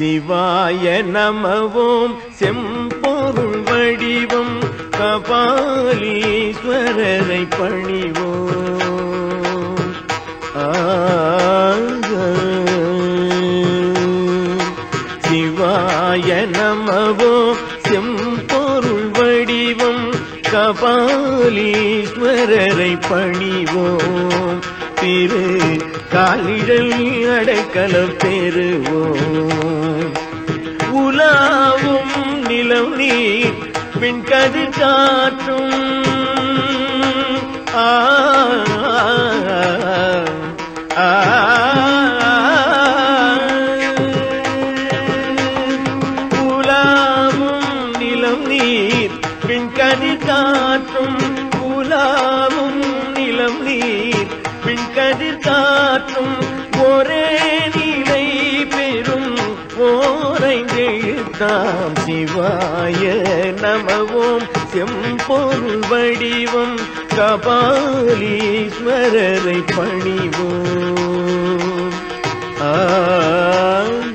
சிவாய நமவோம் செம்பொருள் வடிவம் கபாலீஸ்வரரை பணிவோம் ஆக சிவாய நமவோ செம்பொருள் வடிவம் கபாலீஸ்வரரை பணிவோம் திரு காலிடல் அடைக்கலம் பெறுவோம் உலாவும் நிலம் நீர் பின்கது காற்றும் ஆ ஆ, உலாவும் நிலம் நீர் பின்கதி காற்றும் உலாவும் நிலம் நீர் பின்கதிர் காற்றும் ஒரே நிலை பெறும் ஓரைந்தெழுத்தாம் சிவாய நமவோம் செம்பொருள் வடிவம் கபாலீஸ்வரரை பணிவோம் ஆக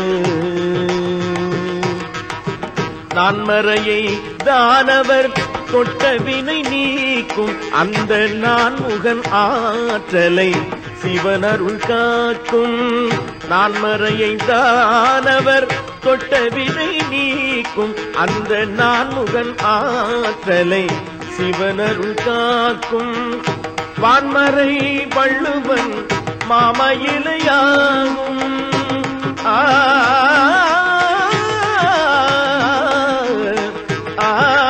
நான்மறையை தானவர் தொட்ட வினை நீக்கும் அந்த நான்முகன் ஆற்றலை சிவனருள் காக்கும் நான்மறையை தானவர் தொட்ட வினை நீக்கும் அந்த நான்முகன் ஆற்றலை சிவனருள் காக்கும் வான்மறை வள்ளுவன் மாமயிலையாகும் ஆ ஆ,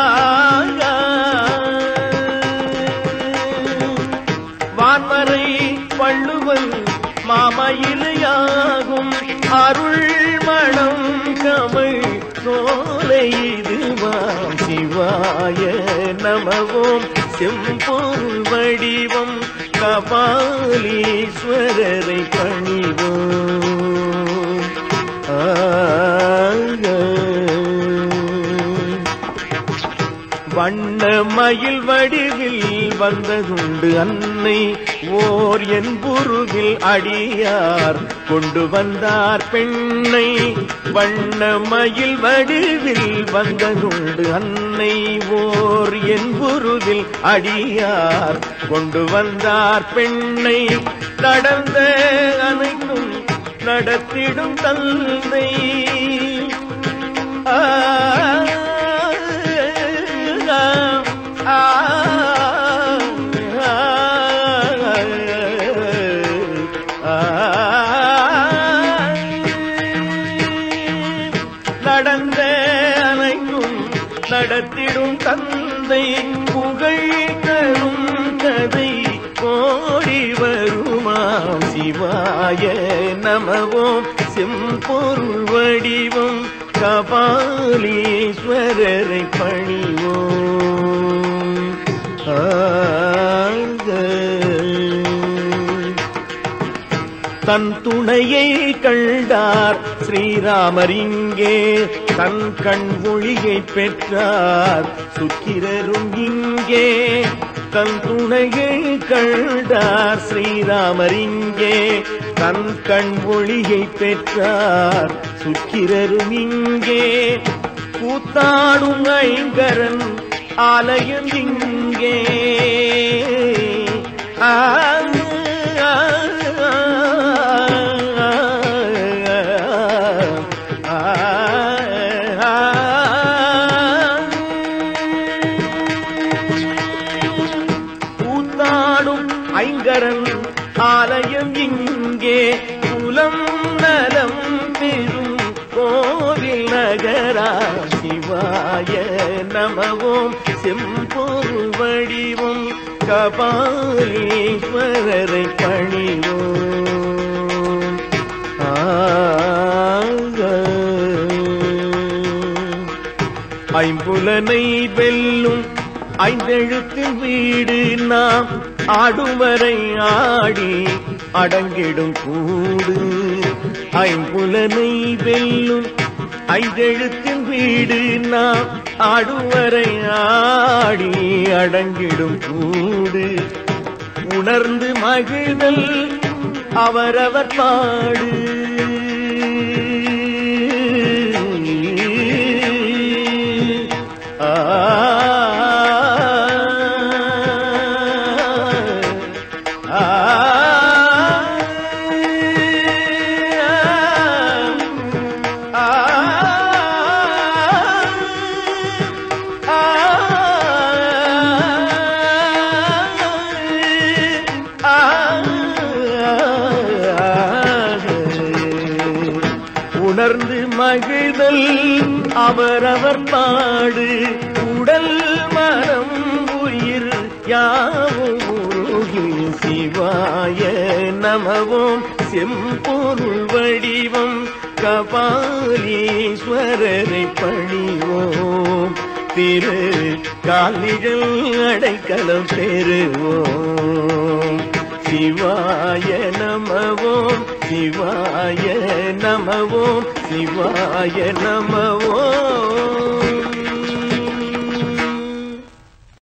வான்மறை வள்ளுவன் மாமயிலையாகும் அருள் மணம் கமல் சோலை இதுவாம் சிவாய நமவோம் செம்பொருள் வடிவம் கபாலீஸ்வரரை பணிவோம் ஆக வண்ண மயில் வடிவில் வந்ததுண்டு அன்னை ஓர் என்புருவில் அடியார் கொண்டு வந்தார் பெண்ணை வண்ண மயில் வடிவில் வந்ததுண்டு அன்னை ஓர் என்புருவில் அடியார் கொண்டு வந்தார் பெண்ணை நடந்த அனைத்தும் நடத்திடும் தந்தை ஆ ஆ, ஆ, நடந்த அனைத்தும் நடத்திடும் தந்தை புகழ் தரும் கதை கோடி வருமாம் சிவாய நமவோம் செம்பொருள் வடிவம் கபாலீஸ்வரரை பணிவோம் ஆக தன் துணையை கண்டார் ஸ்ரீராமர் இங்கே தன் கண் ஒளியை பெற்றார் சுக்கிரரும் இங்கே தன் துணையை கண்டார் ஸ்ரீராமர் இங்கே தன் கண் ஒளியை பெற்றார் சுக்கிரரும் இங்கே கூத்தாடும் ஐங்கரன் ஆலயம் இங்கே ஆ ஆ, ஆ, ஆ, கூத்தாடும் ஐங்கரன் ஆலயம் இங்கே குலம் நலம் பெரும் கோவில் நகரா சிவாய நமவோம் செம்பொருள் வடிவம் கபாலீஸ்வரரை பணிவோம் ஆக ஐம்புலனை வெல்லும் ஐந்தெழுத்தின் வீடு நாம் ஆடுவரை ஆடி அடங்கிடும் கூடு ஐம்புலனை வெல்லும் ஐந்தெழுத்தின் வீடு நாம் ஆடுவரை ஆடி அடங்கிடும் கூடு உணர்ந்து மகிழ்தல் அவரவர் பாடு உணர்ந்து மகிழ்தல் அவரவர் பாடு உடல் மனம் உயிர் யாவும் உருகி சிவாய நமவோம் செம்பொருள் வடிவம் கபாலீஸ்வரரை பணிவோம் திரு காலிகள் அடைக்கலம் பெறுவோம் சிவாய நமவோம் சிவாய நமவோம் சிவாய நமவோம்